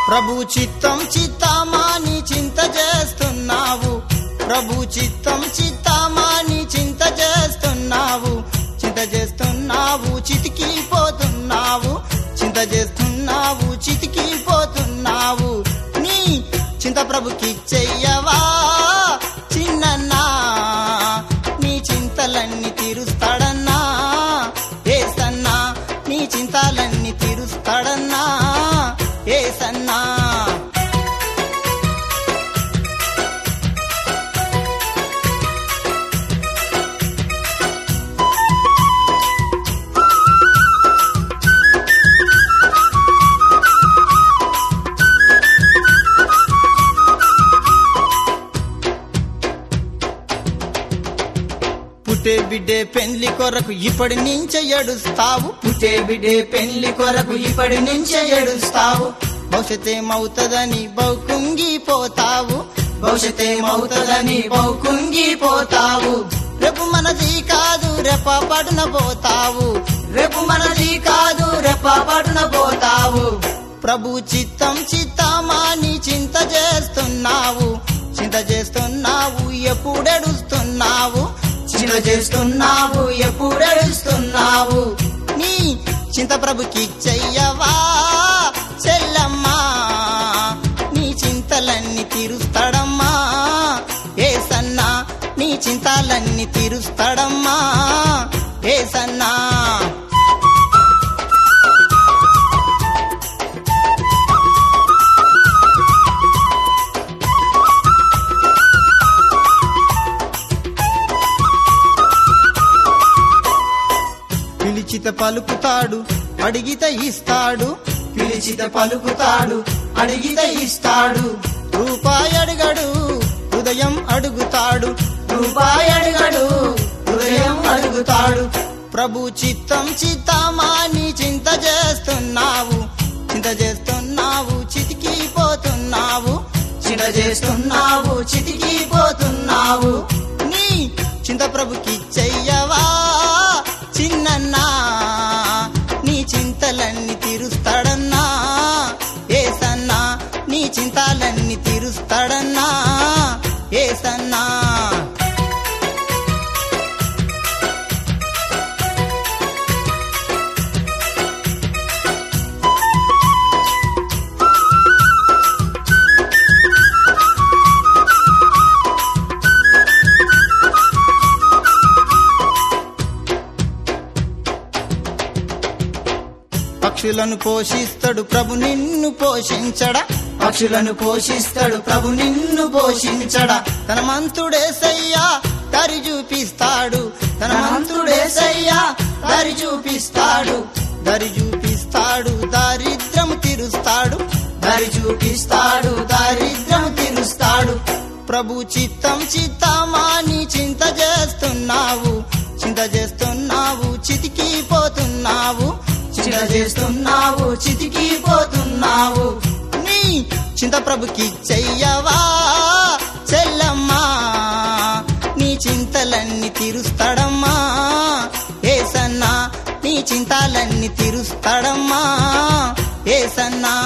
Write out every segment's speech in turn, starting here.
ప్రభు చిత్తం చిత్తామాని చింత చేస్తున్నావు ప్రభు చిత్తం చిత్తామాని చింత చేస్తున్నావు చింత చేస్తున్నావు చితికిపోతున్నావు చింత చేస్తున్నావు చితికిపోతున్నావు నీ చింత ప్రభుకి చెయ్యవా చిన్నన్నా నీ చింతలన్నీ తీరుస్తాడన్నా ఏసన్నా నీ చింతలన్నీ తీరుస్తాడన్నా ఏసన్నా పుట్టే బిడ్డే పెండ్లి కొరకు ఇప్పటి నుంచే ఏడుస్తావు పుట్టే బిడ్డే పెండ్లి కొరకు ఇప్పటి నుంచే ఏడుస్తావు భవిష్యత్ ఏమవుతుందని బౌకుంగిపోతావు భవిష్యత్ ఏమవుతుందని బౌకుంగిపోతావు రేపు మనది కాదు రెప్ప పడున పోతావు రేపు మనది కాదు రెప్ప పడున పోతావు ప్రభు చిత్తం చిత్తమాని చింత చేస్తున్నావు చింత చేస్తున్నావు ఎప్పుడెడుస్తున్నావు చింత చేస్తున్నావు ఎప్పుడెడుస్తున్నావు నీ చింత ప్రభుకి చెయ్యవా చెల్లమ్మా నీ చింతలన్నీ తీరుస్తాడమ్మా ఏసన్నా నీ చింతలన్నీ తీరుస్తాడమ్మా ఏసన్నా పిలిచిత పలుకుతాడు అడిగిత ఇస్తాడు పిలిచిత పలుకుతాడు అడిగిత ఇస్తాడు రూపాయి అడగడు హృదయం అడుగుతాడు రూపాయి అడగడు హృదయం అడుగుతాడు ప్రభు చిత్తం చిత్తమాని చింత చేస్తున్నావు చింత చేస్తున్నావు చితికిపోతున్నావు చింత చేస్తున్నావు చితికిపోతున్నావు నీ చింత ప్రభుకి చెయ్యవా చిన్నన్నా నీ చింతలన్నీ తీరుస్తాడన్నా ఏసన్నా నీ చింతలన్నీ తీరుస్తాడన్నా ఏసన్నా పక్షులను పోషిస్తాడు ప్రభు నిన్ను పోషించడా పక్షులను పోషిస్తాడు ప్రభు నిన్ను పోషించడా తన మంతుడేసయ్యా దారి చూపిస్తాడు తన మంతుడేసయ్యా దారి చూపిస్తాడు దారి చూపిస్తాడు దారిద్రం తీరుస్తాడు దారి చూపిస్తాడు దారిద్రం తీరుస్తాడు ప్రభు చిత్తం చిత్తమాని చింత చేస్తున్నావు చింత చేస్తున్నావు చితికిపోతున్నావు చింత చేస్తున్నావు చితికిపోతున్నావు నీ చింత ప్రభుకి చెయ్యవా చెల్లమ్మా నీ చింతలన్నీ తీరుస్తాడమ్మా ఏసన్నా నీ చింతలన్నీ తీరుస్తాడమ్మా ఏసన్నా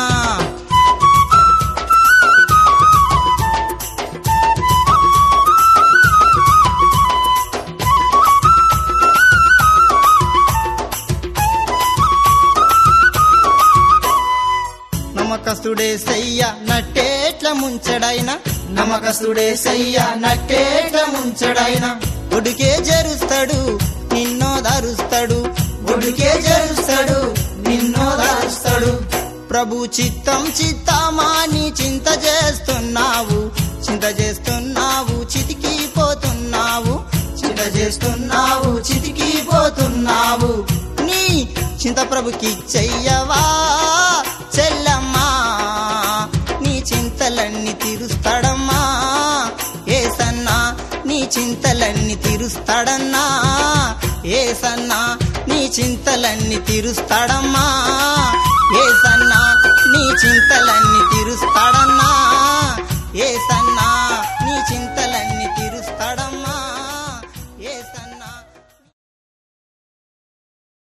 నమ్మకస్తుడే సయ్య నట్టేట్ల ముంచడైన నమ్మకస్తుడే సయ్య నట్టేట్ల ముంచడైన ఒడికే జరుస్తాడు నిన్నో దారుస్తాడు ఒడికే జరుస్తాడు నిన్నో దారుస్తాడు ప్రభు చిత్తం చిత్తమాని చింత చేస్తున్నావు చింత చేస్తున్నావు చితికిపోతున్నావు చింత చేస్తున్నావు చితికిపోతున్నావు నీ చింత ప్రభుకి చెయ్యవా చెల్లమ్మా నీ చింతలన్నీ తీరుస్తాడమ్మా ఏసన్నా నీ చింతలన్నీ తీరుస్తాడన్నా ఏసన్నా నీ చింతలన్నీ తీరుస్తాడమ్మా ఏసన్నా నీ చింతలన్నీ తీరుస్తాడన్నా ఏసన్నా నీ చింతలన్నీ తీరుస్తాడమ్మా ఏసన్నా